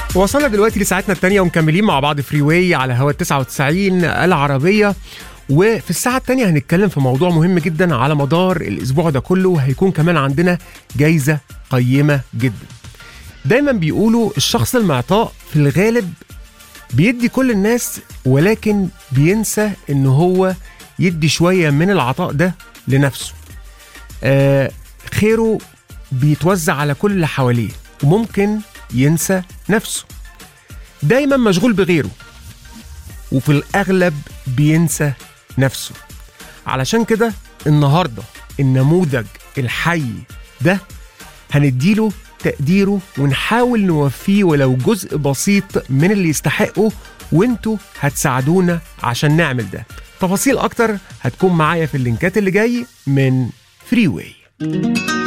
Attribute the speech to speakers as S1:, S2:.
S1: وصلنا دلوقتي لساعتنا الثانية ومكملين مع بعض فري واي على هوا 99 العربية وفي الساعة الثانية هنتكلم في موضوع مهم جدا على مدار الأسبوع ده كله وهيكون كمان عندنا جايزة قيمة جدا دايما بيقولوا الشخص المعطاء في الغالب بيدي كل الناس ولكن بينسى ان هو يدي شوية من العطاء ده لنفسه آه خيره بيتوزع على كل اللي حواليه وممكن ينسى نفسه دايما مشغول بغيره وفي الأغلب بينسى نفسه علشان كده النهاردة النموذج الحي ده هنديله تقديره ونحاول نوفيه ولو جزء بسيط من اللي يستحقه وانتوا هتساعدونا عشان نعمل ده تفاصيل اكتر هتكون معايا في اللينكات اللي جاي من فري واي